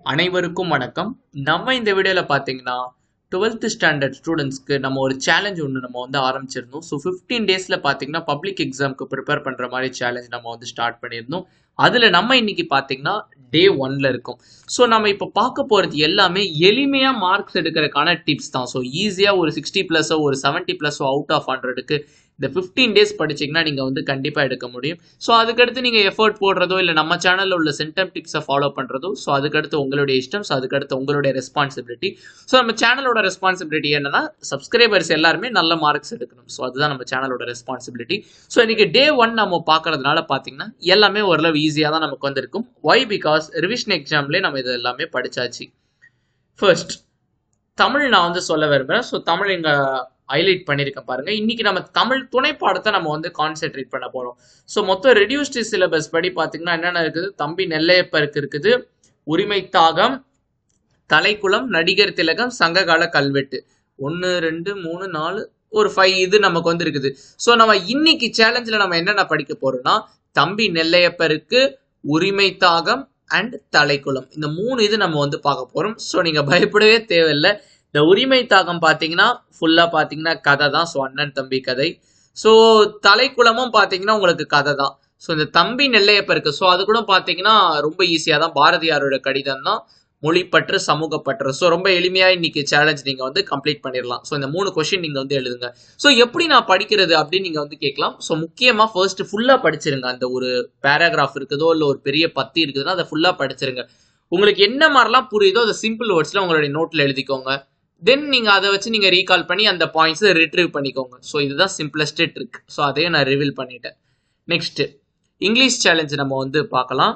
அனைவருக்கும் வணக்கம் நம்ம இந்த வீடியோவில் பார்த்தீங்கன்னா டுவெல்த் ஸ்டாண்டர்ட் ஸ்டூடெண்ட்ஸ்க்கு நம்ம ஒரு சேலஞ்ச் ஒன்று நம்ம வந்து ஆரம்பிச்சிருந்தோம் ஸோ ஃபிஃப்டீன் டேஸில் பார்த்தீங்கன்னா பப்ளிக் எக்ஸாம்க்கு ப்ரிப்பேர் பண்ணுற மாதிரி சேலஞ்ச் நம்ம வந்து ஸ்டார்ட் பண்ணியிருந்தோம் அதில் நம்ம இன்னைக்கு பார்த்தீங்கன்னா டே ஒன்ல இருக்கும் ஸோ நம்ம இப்போ பார்க்க போகிறது எல்லாமே எளிமையாக மார்க்ஸ் எடுக்கிறதுக்கான டிப்ஸ் தான் ஸோ ஈஸியாக ஒரு சிக்ஸ்டி ப்ளஸோ ஒரு செவன்ட்டி ப்ளஸோ அவுட் ஆஃப் ஹண்ட்ரடுக்கு இந்த ஃபிஃப்டீன் டேஸ் படிச்சீங்கன்னா நீங்கள் வந்து கண்டிப்பாக எடுக்க முடியும் ஸோ அதுக்கடுத்து நீங்கள் எஃபர்ட் போடுறதோ இல்லை நம்ம சேனலில் உள்ள சென்டம் டிப்ஸை ஃபாலோ பண்ணுறதோ ஸோ அதுக்கடுத்து உங்களுடைய இஷ்டம் ஸோ அதுக்கடுத்து உங்களுடைய ரெஸ்பான்சிபிலிட்டி ஸோ நம்ம சேனலோட ரெஸ்பான்சிபிலிட்டி என்னன்னா சப்ஸ்கிரைபர்ஸ் எல்லாருமே நல்ல மார்க்ஸ் எடுக்கணும் ஸோ அதுதான் நம்ம சேனலோட ரெஸ்பான்சிபிலிட்டி ஸோ இன்னைக்கு டே ஒன் நம்ம பார்க்கறதுனால பார்த்தீங்கன்னா எல்லாமே ஓரளவு ஈஸியாக தான் நமக்கு வந்திருக்கும் ஒய் பிகாஸ் ரிவிஷன் எக்ஸாம்லேயே நம்ம இது எல்லாமே படிச்சாச்சு ஃபர்ஸ்ட் தமிழ் நான் வந்து சொல்ல விரும்புகிறேன் ஸோ தமிழ் இங்கே ஹைலைட் பண்ணியிருக்கேன் பாருங்க இன்னைக்கு நம்ம தமிழ் துணை பாடத்தை நம்ம வந்து கான்சென்ட்ரேட் பண்ண போறோம் ஸோ மொத்தம் ரெடியூஸ்டு சிலபஸ் படி பார்த்தீங்கன்னா என்னென்ன இருக்குது தம்பி நெல்லையப்பருக்கு இருக்குது உரிமை தாகம் தலைக்குளம் நடிகர் திலகம் சங்ககால கல்வெட்டு ஒன்று ரெண்டு மூணு நாலு ஒரு ஃபைவ் இது நமக்கு வந்து இருக்குது ஸோ நம்ம இன்னைக்கு சேலஞ்சில் நம்ம என்னென்ன படிக்க போறோம்னா தம்பி நெல்லையப்பருக்கு உரிமை தாகம் அண்ட் தலைக்குளம் இந்த மூணு இது நம்ம வந்து பார்க்க போறோம் ஸோ நீங்க பயப்படவே தேவையில்லை இந்த உரிமை தாகம் பார்த்தீங்கன்னா ஃபுல்லாக பார்த்தீங்கன்னா கதை தான் ஸோ அண்ணன் தம்பி கதை ஸோ தலைக்குளமும் பார்த்தீங்கன்னா உங்களுக்கு கதை தான் ஸோ இந்த தம்பி நெல்லையப்பருக்கு ஸோ அது கூட பார்த்தீங்கன்னா ரொம்ப ஈஸியாக தான் பாரதியாரோட கடிதம் தான் மொழிப்பற்று சமூகப்பற்று ஸோ ரொம்ப எளிமையாக இன்னைக்கு சேலஞ்ச் நீங்கள் வந்து கம்ப்ளீட் பண்ணிடலாம் ஸோ இந்த மூணு கொஷின் நீங்கள் வந்து எழுதுங்க ஸோ எப்படி நான் படிக்கிறது அப்படின்னு நீங்கள் வந்து கேட்கலாம் ஸோ முக்கியமாக ஃபர்ஸ்ட் ஃபுல்லாக படிச்சிருங்க அந்த ஒரு பேராகிராஃப் இருக்குதோ இல்லை ஒரு பெரிய பத்தி இருக்குதுன்னா அதை ஃபுல்லாக படிச்சிருங்க உங்களுக்கு என்ன மாதிரிலாம் புரியுதோ அதை சிம்பிள் வேர்ட்ஸில் உங்களுடைய நோட்டில் எழுதிக்கோங்க தென் நீங்கள் அதை வச்சு நீங்கள் ரீகால் பண்ணி அந்த பாயிண்ட்ஸை ரிட்ரீவ் பண்ணிக்கோங்க ஸோ இதுதான் சிம்பிளஸ்ட் ட்ரிக் ஸோ அதையும் நான் ரிவீல் பண்ணிட்டேன் நெக்ஸ்ட் இங்கிலீஷ் சேலஞ்ச் நம்ம வந்து பார்க்கலாம்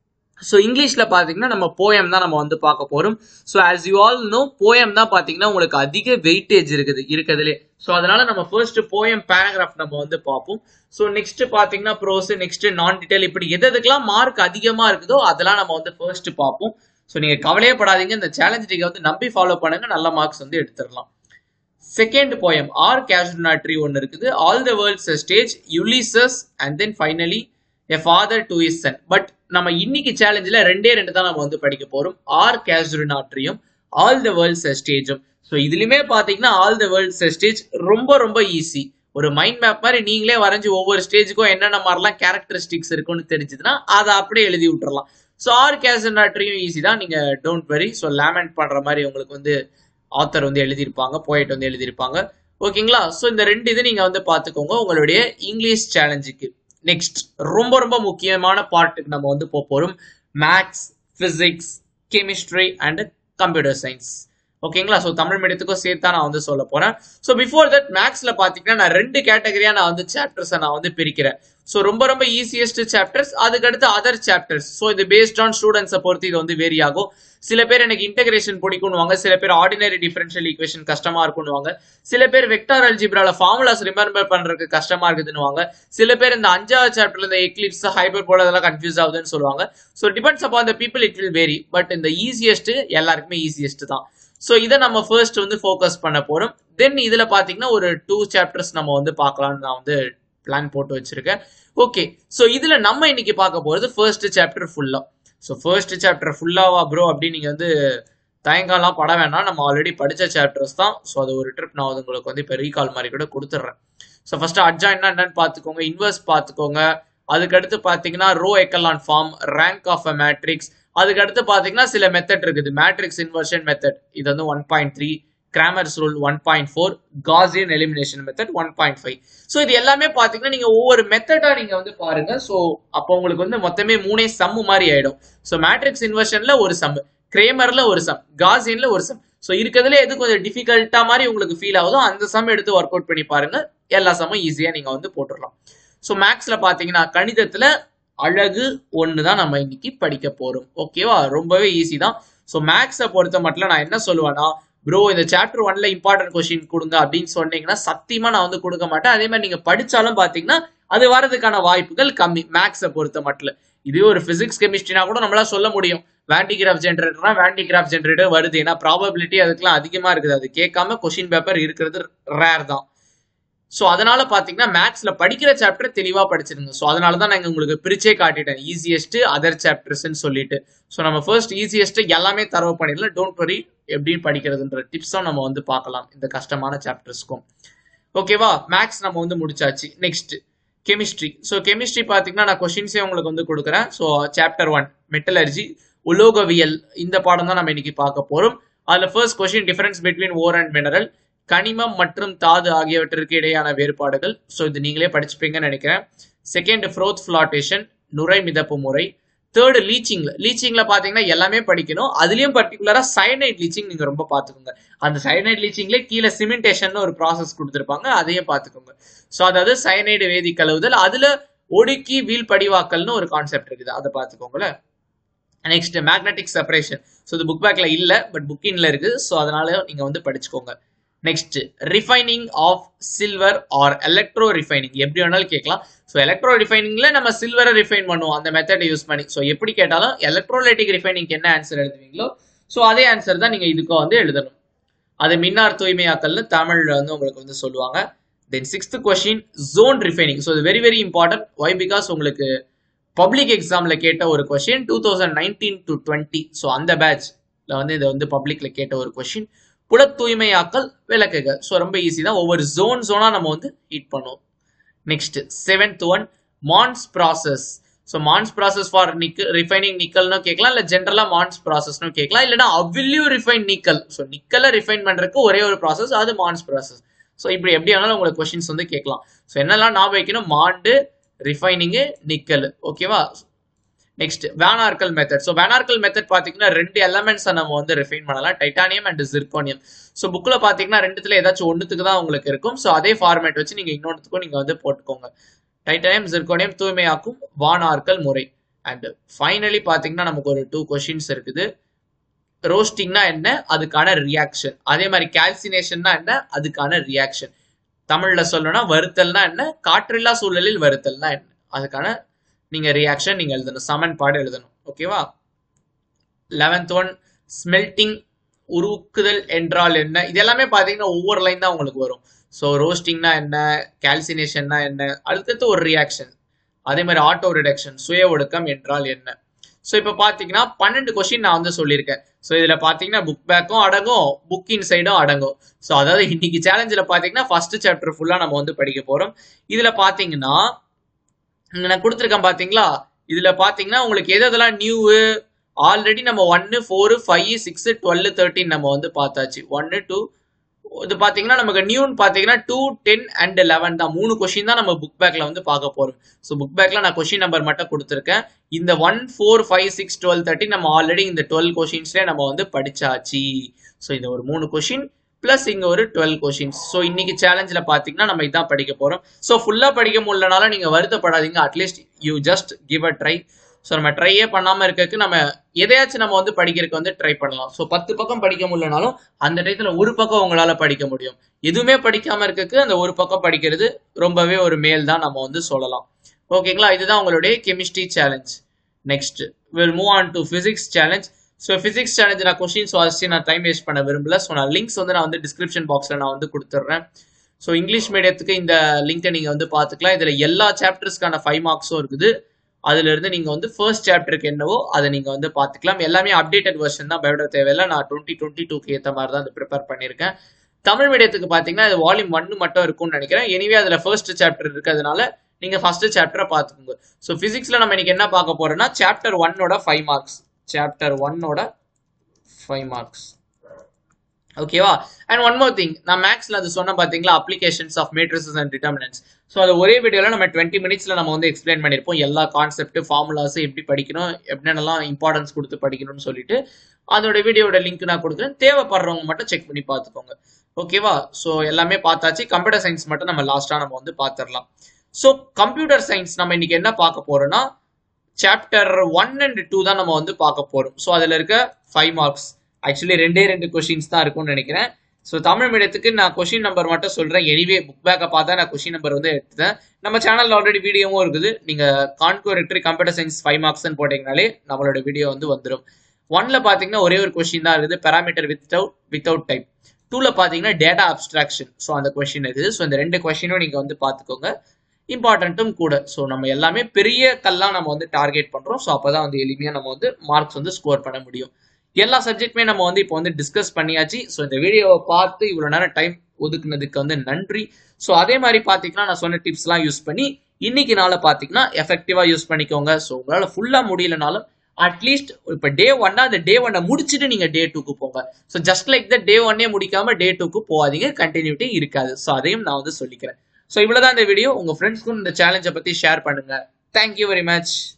ஸோ இங்கிலீஷில் பார்த்தீங்கன்னா நம்ம போயம் தான் நம்ம வந்து பார்க்க போகிறோம் so as you all know poem தான் பார்த்தீங்கன்னா உங்களுக்கு அதிக வெயிட்டேஜ் இருக்குது இருக்கிறதுலே ஸோ அதனால நம்ம ஃபர்ஸ்ட் போயம் பேராகிராஃப் நம்ம வந்து பார்ப்போம் ஸோ நெக்ஸ்ட் பார்த்தீங்கன்னா ப்ரோஸ் நெக்ஸ்ட் நான் டீடைல் இப்படி எது எதுக்கெல்லாம் மார்க் அதிகமாக இருக்குதோ அதெல்லாம் நம்ம வந்து ஃபர்ஸ்ட் பார்ப்போம் ஸோ நீங்கள் கவலையே படாதீங்க இந்த சேலஞ்ச் நீங்கள் வந்து நம்பி ஃபாலோ பண்ணுங்க நல்ல மார்க்ஸ் வந்து எடுத்துடலாம் செகண்ட் போயம் ஆர் கேஷுனாட்ரி ஒன்று இருக்குது all the world's stage Ulysses and then finally a father to his son but நம்ம இன்னைக்கு சேலஞ்சில் ரெண்டே ரெண்டு தான் நம்ம வந்து படிக்க போகிறோம் ஆர் கேஷுனாட்ரியும் ஆல் த வேர்ல்ட்ஸ் ஸ்டேஜும் ஸோ இதுலையுமே பார்த்தீங்கன்னா ஆல் த வேர்ல்ட்ஸ் ஸ்டேஜ் ரொம்ப ரொம்ப ஈஸி ஒரு மைண்ட் மேப் மாதிரி நீங்களே வரைஞ்சி ஒவ்வொரு ஸ்டேஜுக்கும் என்னென்ன மாதிரிலாம் கேரக்டரிஸ்டிக்ஸ் இருக்குன்னு தெரிஞ்சதுன்னா அதை அப்படியே எழுதி விட்டுறலாம் ஸோ ஆர் கேசனாட்ரியும் ஈஸி தான் நீங்கள் டோன்ட் வெரி ஸோ லேமெண்ட் பண்ணுற மாதிரி உங்களுக்கு வந்து ஆத்தர் வந்து எழுதியிருப்பாங்க போயிட் வந்து எழுதியிருப்பாங்க ஓகேங்களா ஸோ இந்த ரெண்டு இது நீங்கள் வந்து பார்த்துக்கோங்க உங்களுடைய இங்கிலீஷ் சேலஞ்சுக்கு நெக்ஸ்ட் ரொம்ப ரொம்ப முக்கியமான பார்ட்டுக்கு நம்ம வந்து போக போகிறோம் maths physics chemistry and computer science ஓகேங்களா ஸோ தமிழ் மீடியத்துக்கும் சேர்த்தா நான் வந்து சொல்ல போறேன் ஸோ பிஃபோர் தட் மேக்ஸ்ல பாத்தீங்கன்னா நான் ரெண்டு கேட்டகரியா நான் வந்து சாப்டர்ஸை நான் வந்து பிரிக்கிறேன் ஸோ ரொம்ப ரொம்ப ஈஸியஸ்ட் சாப்டர்ஸ் அதுக்கடுத்து அதர் சாப்டர்ஸ் ஸோ இது பேஸ்ட் ஆன் ஸ்டூடெண்ட்ஸை பொறுத்து இது வந்து வேரி ஆகும் சில பேர் எனக்கு இன்டகிரேஷன் பிடிக்கும்னுவாங்க சில பேர் ஆர்டினரி டிஃபரன்ஷியல் ஈக்குவேஷன் கஷ்டமா இருக்கும்னுவாங்க சில பேர் வெக்டார் அல்ஜிப்ரால ஃபார்முலாஸ் ரிமெம்பர் பண்றதுக்கு கஷ்டமா இருக்குதுன்னுவாங்க சில பேர் இந்த அஞ்சாவது சாப்டர்ல இந்த எக்லிப்ஸ் ஹைபர் போல அதெல்லாம் கன்ஃபியூஸ் ஆகுதுன்னு சொல்லுவாங்க so depends upon the people it will vary but இந்த ஈஸியஸ்ட் எல்லாருக்குமே ஈஸியஸ்ட் தான் ஸோ இதை நம்ம ஃபர்ஸ்ட் வந்து ஃபோக்கஸ் பண்ண போறோம் தென் இதுல பாத்தீங்கன்னா ஒரு டூ சாப்டர்ஸ் நம்ம வந்து பார்க்கலாம்னு நான் வந்து பிளான் போட்டு வச்சிருக்கேன் ஓகே ஸோ இதுல நம்ம இன்னைக்கு பார்க்க போறது ஃபர்ஸ்ட் சாப்டர் ஃபுல்லா ஸோ ஃபர்ஸ்ட் சாப்டர் ஃபுல்லாவா ப்ரோ அப்படின்னு நீங்க வந்து தயங்காலாம் பட வேணாம் நம்ம ஆல்ரெடி படிச்ச சாப்டர்ஸ் தான் ஸோ அது ஒரு ட்ரிப் நான் வந்து உங்களுக்கு வந்து இப்போ ரீகால் மாதிரி கூட கொடுத்துட்றேன் ஸோ ஃபர்ஸ்ட் அட்ஜாயின்னா என்னன்னு பார்த்துக்கோங்க இன்வெர்ஸ் பார்த்துக்கோங்க அதுக்கடுத்து பார்த்தீங்கன்னா row echelon form rank of a matrix அதுக்கடுத்து பார்த்தீங்கன்னா சில மெத்தட் இருக்குது மேட்ரிக்ஸ் இன்வர்ஷன் மெத்தட் இது வந்து one point three Cramer's rule one point four Gaussian elimination method one point five so இது எல்லாமே பார்த்தீங்கன்னா நீங்கள் ஒவ்வொரு மெத்தடாக நீங்கள் வந்து பாருங்க ஸோ அப்போ உங்களுக்கு வந்து மொத்தமே மூணே சம்மு மாதிரி ஆயிடும் ஸோ மேட்ரிக்ஸ் இன்வர்ஷன்ல ஒரு சம் கிரேமர்ல ஒரு சம் காசியன்ல ஒரு சம் ஸோ இருக்கிறதுல எது கொஞ்சம் டிஃபிகல்ட்டா மாதிரி உங்களுக்கு ஃபீல் ஆகுதோ அந்த சம் எடுத்து ஒர்க் அவுட் பண்ணி பாருங்க எல்லா சம்மும் ஈஸியாக நீங்கள் வந்து போட்டுடலாம் ஸோ மேக்ஸ்ல பார்த்தீங்கன்னா கணிதத்தில் அழகு ஒன்று தான் நம்ம இன்னைக்கு படிக்க போறோம் ஓகேவா ரொம்பவே ஈஸி தான் ஸோ மேக்ஸை பொறுத்த மட்டும் நான் என்ன சொல்லுவேன்னா ப்ரோ இந்த சாப்டர் ஒன்ல இம்பார்ட்டன்ட் கொஸ்டின் கொடுங்க அப்படின்னு சொன்னீங்கன்னா சத்தியமா நான் வந்து கொடுக்க மாட்டேன் அதே மாதிரி நீங்க படிச்சாலும் பாத்தீங்கன்னா அது வரதுக்கான வாய்ப்புகள் கம்மி மேக்ஸை பொறுத்த மட்டும் இதே ஒரு பிசிக்ஸ் கெமிஸ்ட்ரினா கூட நம்மளால சொல்ல முடியும் வேண்டிகிராஃப் ஜென்ரேட்டர்னா வேண்டிகிராஃப் ஜென்ரேட்டர் வருது ஏன்னா ப்ராபபிலிட்டி அதுக்கெல்லாம் அதிகமா இருக்குது அது கேட்காம கொஸ்டின் பேப்பர் இருக்கிறது ரேர் தான் ஸோ அதனால பார்த்தீங்கன்னா மேக்ஸ்ல படிக்கிற சாப்டர் தெளிவாக படிச்சிருங்க ஸோ அதனால தான் நான் உங்களுக்கு பிரிச்சே காட்டிட்டேன் ஈஸியஸ்ட் அதர் சாப்டர்ஸ்ன்னு சொல்லிட்டு ஸோ நம்ம ஃபர்ஸ்ட் ஈஸியஸ்ட் எல்லாமே தரவு பண்ணிடலாம் டோன்ட் வரி எப்படி படிக்கிறதுன்ற டிப்ஸும் நம்ம வந்து பார்க்கலாம் இந்த கஷ்டமான சாப்டர்ஸ்க்கும் ஓகேவா மேக்ஸ் நம்ம வந்து முடிச்சாச்சு நெக்ஸ்ட் கெமிஸ்ட்ரி ஸோ கெமிஸ்ட்ரி பார்த்தீங்கன்னா நான் கொஷின்ஸே உங்களுக்கு வந்து கொடுக்குறேன் ஸோ சாப்டர் ஒன் மெட்டலர்ஜி உலோகவியல் இந்த பாடம் தான் நம்ம இன்னைக்கு பார்க்க போறோம் அதுல first question difference between ore and mineral கனிமம் மற்றும் தாது ஆகியவற்றிற்கு இடையான வேறுபாடுகள் ஸோ இது நீங்களே படிச்சுப்பீங்கன்னு நினைக்கிறேன் செகண்ட் ஃப்ரோத் ஃபிளாட்டேஷன் நுரை மிதப்பு முறை தேர்டு லீச்சிங்ல லீச்சிங்ல பாத்தீங்கன்னா எல்லாமே படிக்கணும் அதுலயும் பர்டிகுலரா சயனைட் லீச்சிங் நீங்க ரொம்ப பாத்துக்கோங்க அந்த சயனைட் லீச்சிங்ல கீழே சிமெண்டேஷன் ஒரு ப்ராசஸ் கொடுத்துருப்பாங்க அதையும் பாத்துக்கோங்க ஸோ அதாவது சயனைடு வேதி கழுவுதல் அதுல ஒடுக்கி வீல் படிவாக்கல்னு ஒரு கான்செப்ட் இருக்குது அதை பாத்துக்கோங்களேன் நெக்ஸ்ட் மேக்னெட்டிக் செப்பரேஷன் ஸோ இது புக் பேக்ல இல்ல பட் புக்கின்ல இருக்கு ஸோ அதனால நீங்க வந்து படிச்சுக்கோங்க next refining of silver or electro refining எப்படி வேணாலும் கேட்கலாம் ஸோ எலக்ட்ரோ ரிஃபைனிங்ல நம்ம சில்வரை ரிஃபைன் பண்ணுவோம் அந்த மெத்தடை யூஸ் பண்ணி ஸோ எப்படி கேட்டாலும் எலக்ட்ரோலைட்டிக் ரிஃபைனிங் என்ன ஆன்சர் எழுதுவீங்களோ ஸோ அதே ஆன்சர் தான் நீங்க இதுக்கும் வந்து எழுதணும் அது மின்னார் தூய்மையாக்கல்னு தமிழ்ல வந்து உங்களுக்கு வந்து சொல்லுவாங்க then sixth question zone refining so இது very very important why because உங்களுக்கு பப்ளிக் எக்ஸாம்ல கேட்ட ஒரு question two thousand nineteen to twenty so அந்த பேட்ச்ல வந்து இதை வந்து பப்ளிக்ல கேட்ட ஒரு கொஸ்டின் புல தூய்மையாக்கல் விளக்குகள் ஸோ ரொம்ப ஈஸி தான் ஒவ்வொரு ஜோன் ஜோனா நம்ம வந்து ஹீட் பண்ணுவோம் next seventh one Mond's process so Mond's process for nickel refining நிக்கல்னு கேட்கலாம் இல்லை ஜென்ரலா மான்ஸ் ப்ராசஸ்னு கேட்கலாம் இல்லைனா அவில்யூ ரிஃபைன் நிக்கல் ஸோ நிக்கலை ரிஃபைன் பண்றதுக்கு ஒரே ஒரு ப்ராசஸ் அது மான்ஸ் ப்ராசஸ் ஸோ இப்படி எப்படி வேணாலும் உங்களுக்கு கொஸ்டின்ஸ் வந்து கேட்கலாம் ஸோ என்னெல்லாம் ஞாபகம் வைக்கணும் மாண்டு ரிஃபைனிங்கு நிக்கல் ஓகேவா next van Arkel method so van Arkel method பார்த்தீங்கன்னா ரெண்டு எலமெண்ட்ஸை நம்ம வந்து ரிஃபைன் பண்ணலாம் டைட்டானியம் அண்ட் ஜிர்கோனியம் ஸோ புக்கில் பார்த்தீங்கன்னா ரெண்டுத்துல ஏதாச்சும் ஒன்றுத்துக்கு தான் உங்களுக்கு இருக்கும் ஸோ அதே ஃபார்மேட் வச்சு நீங்கள் இன்னொன்றுத்துக்கும் நீங்கள் வந்து போட்டுக்கோங்க டைட்டானியம் ஜிர்கோனியம் தூய்மையாக்கும் வானார்கல் முறை அண்ட் ஃபைனலி பார்த்தீங்கன்னா நமக்கு ஒரு டூ கொஷின்ஸ் இருக்குது ரோஸ்டிங்னா என்ன அதுக்கான ரியாக்ஷன் அதே மாதிரி கால்சினேஷன்னா என்ன அதுக்கான ரியாக்ஷன் தமிழ்ல சொல்லணும்னா வருத்தல்னா என்ன காற்றில்லா சூழலில் வருத்தல்னா என்ன அதுக்கான நீங்க ரியாக்ஷன் நீங்க எழுதணும் சமன்பாடு எழுதணும் ஓகேவா லெவன்த் ஒன் ஸ்மெல்டிங் உருக்குதல் என்றால் என்ன இது எல்லாமே பாத்தீங்கன்னா ஒவ்வொரு லைன் தான் உங்களுக்கு வரும் ஸோ ரோஸ்டிங்னா என்ன கால்சினேஷன்னா என்ன அடுத்தது ஒரு ரியாக்ஷன் அதே மாதிரி ஆட்டோ ரிடக்ஷன் சுய ஒடுக்கம் என்றால் என்ன ஸோ இப்போ பார்த்தீங்கன்னா பன்னெண்டு கொஸ்டின் நான் வந்து சொல்லியிருக்கேன் ஸோ இதில் பார்த்தீங்கன்னா புக் பேக்கும் அடங்கும் புக் இன்சைடும் அடங்கும் ஸோ அதாவது இன்னைக்கு சேலஞ்சில் பார்த்தீங்கன்னா ஃபர்ஸ்ட் சாப்டர் ஃபுல்லாக நம்ம வந்து படிக்க போகிறோம் இதில் பார்த்தீங்கன்னா இங்க நான் கொடுத்துருக்கேன் பாத்தீங்களா இதுல பாத்தீங்கன்னா உங்களுக்கு எது எதெல்லாம் நியூ ஆல்ரெடி நம்ம ஒன்னு four five six twelve thirteen நம்ம வந்து பார்த்தாச்சு ஒன்னு டூ இது பாத்தீங்கன்னா நமக்கு நியூன்னு பாத்தீங்கன்னா டூ டென் அண்ட் லெவன் தான் மூணு கொஸ்டின் தான் நம்ம புக் பேக்ல வந்து பார்க்க போறோம் ஸோ புக் பேக்ல நான் கொஸ்டின் நம்பர் மட்டும் கொடுத்துருக்கேன் இந்த one four five six twelve thirty நம்ம ஆல்ரெடி இந்த டுவெல் கொஸ்டின்ஸ்ல நம்ம வந்து படிச்சாச்சு ஸோ இந்த ஒரு மூணு கொஸ்டின் பிளஸ் இங்க ஒரு டுவெல் கொஸ்டின்ஸ் ஸோ இன்னைக்கு சேலஞ்சில் பார்த்தீங்கன்னா நம்ம இதான் படிக்க போறோம் ஸோ ஃபுல்லா படிக்க முடியலனாலும் நீங்க வருத்தப்படாதீங்க at least you just give a try so நம்ம ட்ரையே பண்ணாம இருக்கிறதுக்கு நம்ம எதையாச்சும் நம்ம வந்து படிக்கிறதுக்கு வந்து ட்ரை பண்ணலாம் ஸோ பத்து பக்கம் படிக்க முடியலனாலும் அந்த டயத்துல ஒரு பக்கம் உங்களால படிக்க முடியும் எதுவுமே படிக்காம இருக்கிறதுக்கு அந்த ஒரு பக்கம் படிக்கிறது ரொம்பவே ஒரு மேல் தான் நம்ம வந்து சொல்லலாம் ஓகேங்களா இதுதான் உங்களுடைய chemistry challenge next will move on to physics challenge so physics challenge நான் கொஸ்டின்ஸ் வாசிச்சு நான் டைம் வேஸ்ட் பண்ண விரும்பல ஸோ நான் லிங்க்ஸ் வந்து நான் வந்து டிஸ்கிரிப்ஷன் பாக்ஸில் நான் வந்து கொடுத்துட்றேன் ஸோ இங்கிலீஷ் மீடியத்துக்கு இந்த லிங்கை நீங்கள் வந்து பார்த்துக்கலாம் இதில் எல்லா சாப்டர்ஸ்க்கான ஃபைவ் மார்க்ஸும் இருக்குது அதுல இருந்து நீங்க வந்து ஃபர்ஸ்ட் சாப்டருக்கு என்னவோ அதை நீங்க வந்து பாத்துக்கலாம் எல்லாமே அப்டேட்டட் வெர்ஷன் தான் பயப்பட தேவையில்லை நான் டுவெண்ட்டி டுவெண்ட்டி டூக்கு ஏற்ற மாதிரி தான் ப்ரிப்பேர் பண்ணியிருக்கேன் தமிழ் மீடியத்துக்கு பாத்தீங்கன்னா இது வால்யூம் ஒன்னு மட்டும் இருக்கும்னு நினைக்கிறேன் எனிவே அதுல ஃபர்ஸ்ட் சாப்டர் இருக்கிறதுனால நீங்க ஃபர்ஸ்ட் சாப்டரை பார்த்துக்கோங்க ஸோ பிசிக்ஸ்ல நம்ம இன்னைக்கு என்ன பார்க்க போறோம்னா சாப்டர் ஒன்னோட ஃபைவ் மார்க்ஸ் சாப்டர் ஒன்னோட ஃபைவ் மார்க்ஸ் ஓகேவா அண்ட் ஒன் மோர் திங் நான் மேக்ஸ்ல அது சொன்ன பாத்தீங்களா applications of matrices and determinants so அது ஒரே வீடியோல நம்ம டுவெண்ட்டி மினிட்ஸ்ல நம்ம வந்து எக்ஸ்பிளைன் பண்ணியிருப்போம் எல்லா கான்செப்ட் ஃபார்முலாஸ் எப்படி படிக்கணும் எப்படின்னெல்லாம் இம்பார்ட்டன்ஸ் கொடுத்து படிக்கணும்னு சொல்லிட்டு அதோட வீடியோட லிங்க் நான் கொடுக்குறேன் தேவைப்படுறவங்க மட்டும் செக் பண்ணி பார்த்துக்கோங்க ஓகேவா ஸோ எல்லாமே பார்த்தாச்சு கம்ப்யூட்டர் சயின்ஸ் மட்டும் நம்ம லாஸ்டா நம்ம வந்து பார்த்துடலாம் ஸோ கம்ப்யூட்டர் சயின்ஸ் நம்ம இன்னைக்கு என்ன பார்க்க போறோம்னா சாப்டர் ஒன் அண்ட் டூ தான் நம்ம வந்து பார்க்க போறோம் ஸோ அதுல இருக்க ஃபைவ் மார்க்ஸ் ஆக்சுவலி ரெண்டே ரெண்டு கொஸ்டின்ஸ் தான் இருக்கும்னு நினைக்கிறேன் ஸோ தமிழ் மீடியத்துக்கு நான் கொஸ்டின் நம்பர் மட்டும் சொல்றேன் எனிவே புக் பேக்கை பார்த்தா நான் கொஸ்டின் நம்பர் வந்து எடுத்தேன் நம்ம சேனல்ல ஆல்ரெடி வீடியோவும் இருக்குது நீங்க கான்கோரெக்டரி கம்ப்யூட்டர் சயின்ஸ் ஃபைவ் மார்க்ஸ்னு போட்டீங்கனாலே நம்மளோட வீடியோ வந்து வந்துடும் ஒன்ல பாத்தீங்கன்னா ஒரே ஒரு கொஸ்டின் தான் இருக்குது parameter without without type டூல பாத்தீங்கன்னா டேட்டா அப்ஸ்ட்ராக்ஷன் ஸோ அந்த கொஸ்டின் இருக்குது ஸோ இந்த ரெண்டு கொஸ்டினும் நீங்க வந்து பாத்துக்கோங்க இம்பார்ட்டன்ட்டும் கூட ஸோ நம்ம எல்லாமே பெரிய கல்லாம் நம்ம வந்து டார்கெட் பண்றோம் ஸோ அப்பதான் வந்து எளிமையா நம்ம வந்து மார்க்ஸ் வந்து ஸ்கோர் பண்ண முடியும் எல்லா சப்ஜெக்ட்டுமே நம்ம வந்து இப்போ வந்து டிஸ்கஸ் பண்ணியாச்சு ஸோ இந்த வீடியோவை பார்த்து இவ்வளோ நேரம் டைம் ஒதுக்குனதுக்கு வந்து நன்றி ஸோ அதே மாதிரி பார்த்தீங்கன்னா நான் சொன்ன டிப்ஸ்லாம் யூஸ் பண்ணி இன்னைக்கு நாளை பார்த்தீங்கன்னா எஃபெக்டிவாக யூஸ் பண்ணிக்கோங்க ஸோ உங்களால் ஃபுல்லாக முடியலனாலும் அட்லீஸ்ட் இப்போ டே ஒன்னா அந்த டே ஒன்னை முடிச்சுட்டு நீங்கள் டே டூக்கு போங்க so just like the day ஒன்னே முடிக்காம டே டூக்கு போகாதீங்க கண்டினியூட்டி இருக்காது ஸோ அதையும் நான் வந்து சொல்லிக்கிறேன் ஸோ இவ்வளோதான் இந்த வீடியோ உங்கள் ஃப்ரெண்ட்ஸ்க்கும் இந்த சேலஞ்சை பற்றி ஷேர் பண்ணுங்க தேங்க்யூ வெரி மச்